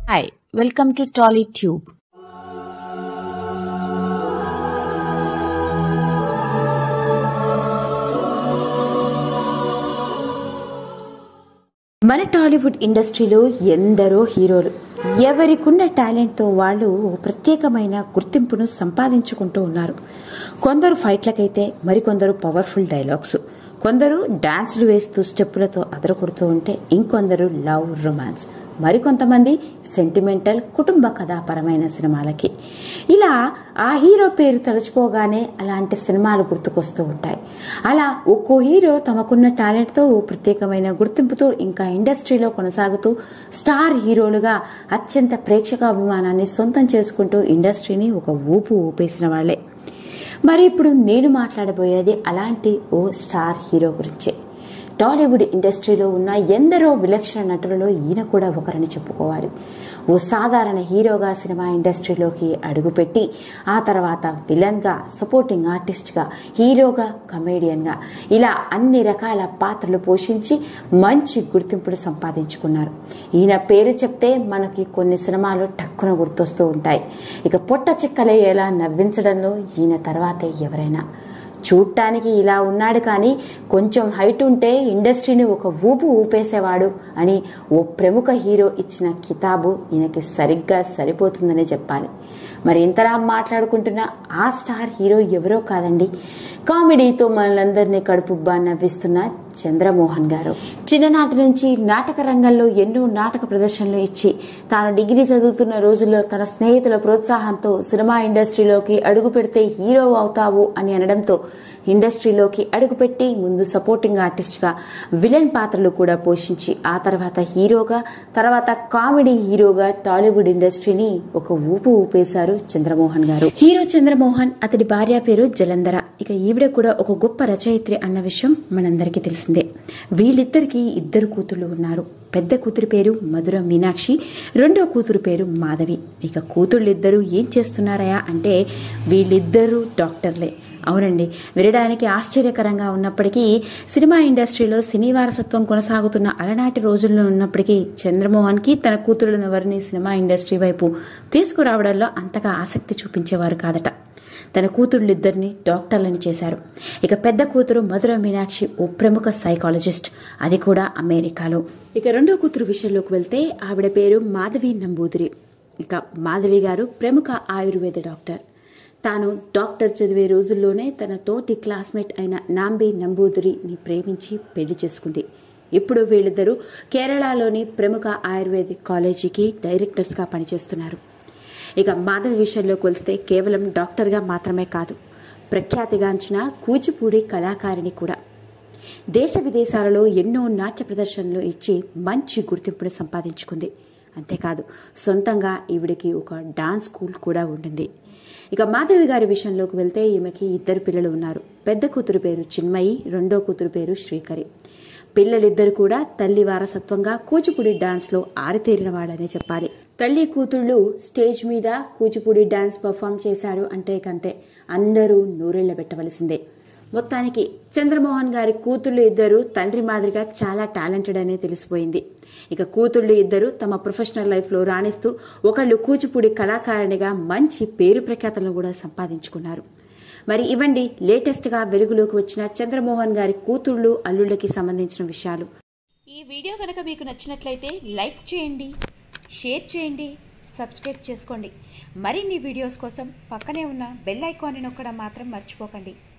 Hi, welcome to TollyTube. మన టాలీవుడ్ ఇండస్ట్రీలో ఎందరో హీరోలు ఎవరికున్న టాలెంట్తో వాళ్ళు ఒక ప్రత్యేకమైన గుర్తింపును సంపాదించుకుంటూ ఉన్నారు కొందరు ఫైట్లకైతే మరికొందరు పవర్ఫుల్ డైలాగ్స్ కొందరు డాన్సులు వేస్తూ స్టెప్పులతో అదరకొడుతూ ఉంటే ఇంకొందరు లవ్ రొమాన్స్ మరికొంతమంది సెంటిమెంటల్ కుటుంబ కథాపరమైన సినిమాలకి ఇలా ఆ హీరో పేరు తలుచుకోగానే అలాంటి సినిమాలు గుర్తుకొస్తూ ఉంటాయి అలా ఒక్కో హీరో తమకున్న టాలెంట్తో ఓ ప్రత్యేకమైన గుర్తింపుతో ఇంకా ఇండస్ట్రీలో కొనసాగుతూ స్టార్ హీరోలుగా అత్యంత ప్రేక్షకాభిమానాన్ని సొంతం చేసుకుంటూ ఇండస్ట్రీని ఒక ఊపు ఊపేసిన వాళ్ళే మరి ఇప్పుడు నేను మాట్లాడబోయేది అలాంటి ఓ స్టార్ హీరో గురించే టాలీవుడ్ ఇండస్ట్రీలో ఉన్న ఎందరో విలక్షణ నటులలో ఈయన కూడా ఒకరని చెప్పుకోవాలి ఓ సాధారణ హీరోగా సినిమా ఇండస్ట్రీలోకి అడుగుపెట్టి ఆ తర్వాత విలన్గా సపోర్టింగ్ ఆర్టిస్ట్గా హీరోగా కమేడియన్గా ఇలా అన్ని రకాల పాత్రలు పోషించి మంచి గుర్తింపును సంపాదించుకున్నారు ఈయన పేరు చెప్తే మనకి కొన్ని సినిమాలు టక్కున గుర్తొస్తూ ఉంటాయి ఇక పొట్ట చిక్కలయ్యేలా నవ్వించడంలో ఈయన తర్వాతే ఎవరైనా చూడటానికి ఇలా ఉన్నాడు కానీ కొంచెం హైట్ ఉంటే ఇండస్ట్రీని ఒక ఊపు ఊపేసేవాడు అని ఓ ప్రముఖ హీరో ఇచ్చిన కితాబు ఈయనకి సరిగ్గా సరిపోతుందనే చెప్పాలి మరి ఇంతలా మాట్లాడుకుంటున్న ఆ స్టార్ హీరో ఎవరో కాదండి కామెడీతో మనలందరినీ కడుపుబ్బా నవ్విస్తున్న చంద్రమోహన్ గారు చిన్ననాటి నుంచి నాటక రంగంలో ఎన్నో నాటక ప్రదర్శనలు ఇచ్చి తాను డిగ్రీ చదువుతున్న రోజుల్లో తన స్నేహితుల ప్రోత్సాహంతో సినిమా ఇండస్ట్రీలోకి అడుగు పెడితే హీరో అవుతావు అని అనడంతో ఇండస్ట్రీలోకి అడుగుపెట్టి ముందు సపోర్టింగ్ ఆర్టిస్ట్గా విలన్ పాత్రలు కూడా పోషించి ఆ తర్వాత హీరోగా తర్వాత కామెడీ హీరోగా టాలీవుడ్ ఇండస్ట్రీని ఒక ఊపు ఊపేశారు చంద్రమోహన్ గారు హీరో చంద్రమోహన్ అతడి భార్య పేరు జలంధర ఇక ఈవిడ కూడా ఒక గొప్ప రచయిత్రి అన్న విషయం మనందరికీ తెలిసిందే వీళ్ళిద్దరికి ఇద్దరు కూతుళ్ళు ఉన్నారు పెద్ద కూతురు పేరు మధుర మీనాక్షి రెండో కూతురు పేరు మాధవి ఇక కూతుళ్ళిద్దరూ ఏం చేస్తున్నారయా అంటే వీళ్ళిద్దరూ డాక్టర్లే అవునండి వినడానికి ఆశ్చర్యకరంగా ఉన్నప్పటికీ సినిమా ఇండస్ట్రీలో సినీ వారసత్వం కొనసాగుతున్న అలనాటి రోజుల్లో ఉన్నప్పటికీ చంద్రమోహన్కి తన కూతురులను ఎవరిని సినిమా ఇండస్ట్రీ వైపు తీసుకురావడంలో అంతగా ఆసక్తి చూపించేవారు కాదట తన కూతుళ్ళిద్దరిని డాక్టర్లని చేశారు ఇక పెద్ద కూతురు మధుర మీనాక్షి ఓ ప్రముఖ సైకాలజిస్ట్ అది కూడా అమెరికాలో ఇక రెండో కూతురు విషయంలోకి వెళ్తే ఆవిడ పేరు మాధవి నంబూదిరి ఇక మాధవి గారు ప్రముఖ ఆయుర్వేద డాక్టర్ తాను డాక్టర్ చదివే రోజుల్లోనే తన తోటి క్లాస్మేట్ అయిన నాంబి నంబూదిరిని ప్రేమించి పెళ్లి చేసుకుంది ఇప్పుడు వీళ్ళిద్దరూ కేరళలోని ప్రముఖ ఆయుర్వేదిక్ కాలేజీకి డైరెక్టర్స్గా పనిచేస్తున్నారు ఇక మాధవి విషయంలో కొలిస్తే కేవలం డాక్టర్గా మాత్రమే కాదు ప్రఖ్యాతిగాంచిన కూచిపూడి కళాకారిణి కూడా దేశ విదేశాలలో ఎన్నో నాట్య ప్రదర్శనలు ఇచ్చి మంచి గుర్తింపును సంపాదించుకుంది అంతేకాదు సొంతంగా ఈవిడికి ఒక డాన్స్ స్కూల్ కూడా ఉండింది ఇక మాధవి గారి విషయంలోకి వెళ్తే ఈమెకి ఇద్దరు పిల్లలు ఉన్నారు పెద్ద కూతురు పేరు చిన్మయి రెండో కూతురు పేరు శ్రీకరి పిల్లలిద్దరు కూడా తల్లి వారసత్వంగా కూచిపూడి డాన్స్లో ఆరితేరిన వాళ్ళనే చెప్పాలి తల్లి కూతుళ్ళు స్టేజ్ మీద కూచిపూడి డాన్స్ పర్ఫామ్ చేశారు అంటే కంతే అందరూ నూరెళ్ళ పెట్టవలసిందే మొత్తానికి చంద్రమోహన్ గారి కూతుళ్ళు ఇద్దరు తండ్రి మాదిరిగా చాలా టాలెంటెడ్ అనే తెలిసిపోయింది ఇక కూతుళ్ళు ఇద్దరు తమ ప్రొఫెషనల్ లైఫ్లో రాణిస్తూ ఒకళ్ళు కూచిపూడి కళాకారిణిగా మంచి పేరు ప్రఖ్యాతలను కూడా సంపాదించుకున్నారు మరి ఇవ్వండి లేటెస్ట్గా వెలుగులోకి వచ్చిన చంద్రమోహన్ గారి కూతుళ్ళు అల్లుళ్ళకి సంబంధించిన విషయాలు ఈ వీడియో కనుక మీకు నచ్చినట్లయితే లైక్ చేయండి షేర్ చేయండి సబ్స్క్రైబ్ చేసుకోండి మరిన్ని వీడియోస్ కోసం పక్కనే ఉన్న బెల్ ఐకాన్ని నొక్కడం మాత్రం మర్చిపోకండి